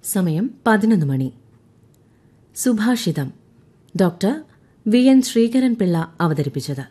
സമയം പതിനൊന്ന് മണി സുഭാഷിതം doctor V N Sreekaran Pillai അവതരിപ്പിച്ചത്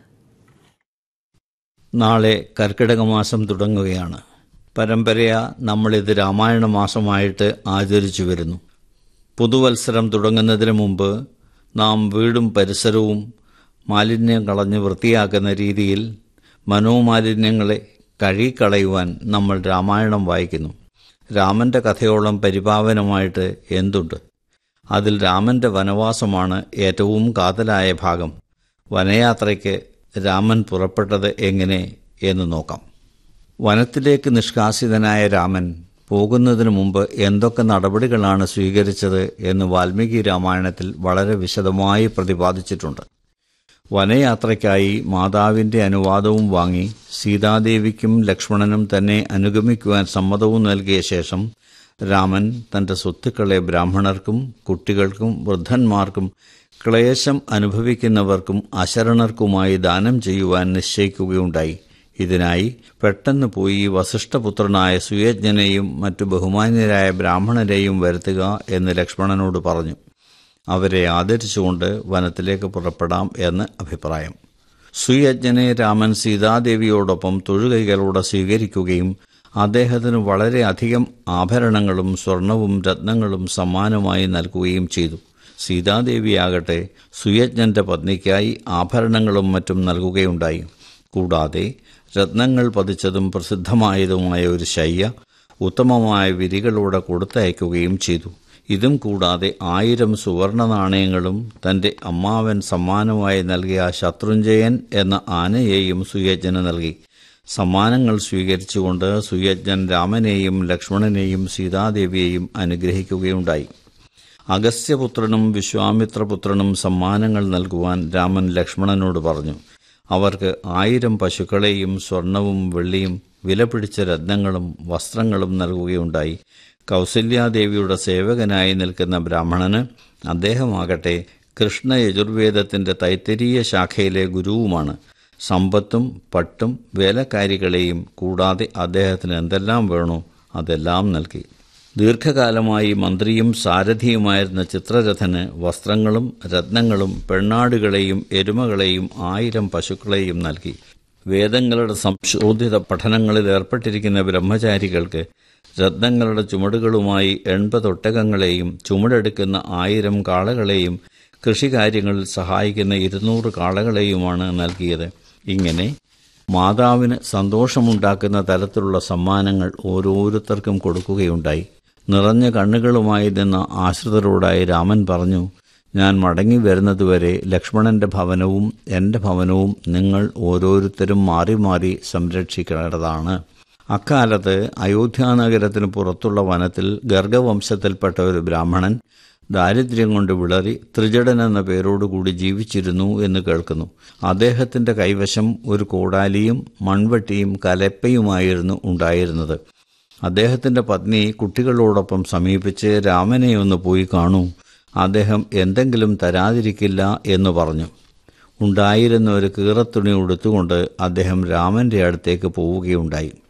നാളെ കർക്കിടക മാസം തുടങ്ങുകയാണ് പരമ്പരയാ നമ്മളിത് രാമായണ മാസമായിട്ട് ആചരിച്ചു വരുന്നു പുതുവത്സരം തുടങ്ങുന്നതിന് മുമ്പ് നാം വീടും പരിസരവും മാലിന്യം കളഞ്ഞ് വൃത്തിയാക്കുന്ന രീതിയിൽ മനോമാലിന്യങ്ങളെ കഴുകിക്കളയുവാൻ നമ്മൾ രാമായണം വായിക്കുന്നു രാമന്റെ കഥയോളം പരിപാവനമായിട്ട് എന്തുണ്ട് അതിൽ രാമന്റെ വനവാസമാണ് ഏറ്റവും കാതലായ ഭാഗം വനയാത്രയ്ക്ക് രാമൻ പുറപ്പെട്ടത് എങ്ങനെ എന്ന് നോക്കാം വനത്തിലേക്ക് നിഷ്കാസിതനായ രാമൻ പോകുന്നതിനു മുമ്പ് എന്തൊക്കെ നടപടികളാണ് സ്വീകരിച്ചത് എന്ന് വാൽമീകി രാമായണത്തിൽ വളരെ വിശദമായി പ്രതിപാദിച്ചിട്ടുണ്ട് വനയാത്രയ്ക്കായി മാതാവിന്റെ അനുവാദവും വാങ്ങി സീതാദേവിക്കും ലക്ഷ്മണനും തന്നെ അനുഗമിക്കുവാൻ സമ്മതവും നൽകിയ ശേഷം രാമൻ തന്റെ സ്വത്തുക്കളെ ബ്രാഹ്മണർക്കും കുട്ടികൾക്കും വൃദ്ധന്മാർക്കും ക്ലേശം അനുഭവിക്കുന്നവർക്കും അശരണർക്കുമായി ദാനം ചെയ്യുവാൻ നിശ്ചയിക്കുകയുണ്ടായി ഇതിനായി പെട്ടെന്ന് പോയി വസിഷ്ഠപുത്രനായ സുയജ്ഞനെയും മറ്റു ബഹുമാന്യരായ ബ്രാഹ്മണരെയും വരുത്തുക എന്ന് ലക്ഷ്മണനോട് പറഞ്ഞു അവരെ ആദരിച്ചുകൊണ്ട് വനത്തിലേക്ക് പുറപ്പെടാം എന്ന് അഭിപ്രായം സുയജ്ഞനെ രാമൻ സീതാദേവിയോടൊപ്പം തൊഴുകൈകളോടെ സ്വീകരിക്കുകയും അദ്ദേഹത്തിന് വളരെയധികം ആഭരണങ്ങളും സ്വർണവും രത്നങ്ങളും സമ്മാനമായി നൽകുകയും ചെയ്തു സീതാദേവിയാകട്ടെ സുയജ്ഞന്റെ പത്നിക്കായി ആഭരണങ്ങളും മറ്റും നൽകുകയുണ്ടായി കൂടാതെ രത്നങ്ങൾ പതിച്ചതും പ്രസിദ്ധമായതുമായ ഒരു ശയ്യ ഉത്തമമായ വിരികളോടെ കൊടുത്തയക്കുകയും ചെയ്തു ഇതും കൂടാതെ ആയിരം സുവർണ നാണയങ്ങളും തന്റെ അമ്മാവൻ സമ്മാനമായി നൽകിയ ശത്രുഞ്ജയൻ എന്ന ആനയെയും സുയജ്ഞന് നൽകി സമ്മാനങ്ങൾ സ്വീകരിച്ചുകൊണ്ട് സുയജ്ഞൻ രാമനെയും ലക്ഷ്മണനെയും സീതാദേവിയെയും അനുഗ്രഹിക്കുകയുണ്ടായി അഗസ്ത്യപുത്രനും വിശ്വാമിത്രപുത്രനും സമ്മാനങ്ങൾ നൽകുവാൻ രാമൻ ലക്ഷ്മണനോട് പറഞ്ഞു അവർക്ക് ആയിരം പശുക്കളെയും സ്വർണവും വെള്ളിയും വിലപിടിച്ച രത്നങ്ങളും വസ്ത്രങ്ങളും നൽകുകയുണ്ടായി കൗസല്യാദേവിയുടെ സേവകനായി നിൽക്കുന്ന ബ്രാഹ്മണന് അദ്ദേഹമാകട്ടെ കൃഷ്ണ യജുർവേദത്തിന്റെ തൈത്തരീയ ശാഖയിലെ ഗുരുവുമാണ് സമ്പത്തും പട്ടും വേലക്കാരികളെയും കൂടാതെ അദ്ദേഹത്തിന് എന്തെല്ലാം വേണോ അതെല്ലാം നൽകി ദീർഘകാലമായി മന്ത്രിയും സാരഥിയുമായിരുന്ന ചിത്രരഥന് വസ്ത്രങ്ങളും രത്നങ്ങളും പെണ്ണാടുകളെയും എരുമകളെയും ആയിരം പശുക്കളെയും നൽകി വേദങ്ങളുടെ സംശോധിത പഠനങ്ങളിൽ ഏർപ്പെട്ടിരിക്കുന്ന ബ്രഹ്മചാരികൾക്ക് രത്നങ്ങളുടെ ചുമടുകളുമായി എൺപത് ഒട്ടകങ്ങളെയും ചുമടെടുക്കുന്ന ആയിരം കാളകളെയും കൃഷികാര്യങ്ങളിൽ സഹായിക്കുന്ന ഇരുന്നൂറ് കാളകളെയുമാണ് നൽകിയത് ഇങ്ങനെ മാതാവിന് സന്തോഷമുണ്ടാക്കുന്ന തരത്തിലുള്ള സമ്മാനങ്ങൾ ഓരോരുത്തർക്കും കൊടുക്കുകയുണ്ടായി നിറഞ്ഞ കണ്ണുകളുമായി നിന്ന ആശ്രിതരോടായി രാമൻ പറഞ്ഞു ഞാൻ മടങ്ങി വരുന്നതുവരെ ലക്ഷ്മണന്റെ ഭവനവും എൻ്റെ ഭവനവും നിങ്ങൾ ഓരോരുത്തരും മാറി മാറി സംരക്ഷിക്കേണ്ടതാണ് അക്കാലത്ത് അയോധ്യാനഗരത്തിന് പുറത്തുള്ള വനത്തിൽ ഗർഗവംശത്തിൽപ്പെട്ട ഒരു ബ്രാഹ്മണൻ ദാരിദ്ര്യം കൊണ്ട് വിളറി ത്രിജടൻ എന്ന പേരോടുകൂടി ജീവിച്ചിരുന്നു എന്ന് കേൾക്കുന്നു അദ്ദേഹത്തിന്റെ കൈവശം ഒരു കോടാലിയും മൺവെട്ടിയും കലപ്പയുമായിരുന്നു ഉണ്ടായിരുന്നത് അദ്ദേഹത്തിന്റെ പത്നി കുട്ടികളോടൊപ്പം സമീപിച്ച് രാമനെ ഒന്ന് പോയി കാണൂ അദ്ദേഹം എന്തെങ്കിലും തരാതിരിക്കില്ല എന്ന് പറഞ്ഞു ഉണ്ടായിരുന്ന ഒരു കീറത്തുണി ഉടുത്തുകൊണ്ട് അദ്ദേഹം രാമന്റെ അടുത്തേക്ക് പോവുകയുണ്ടായി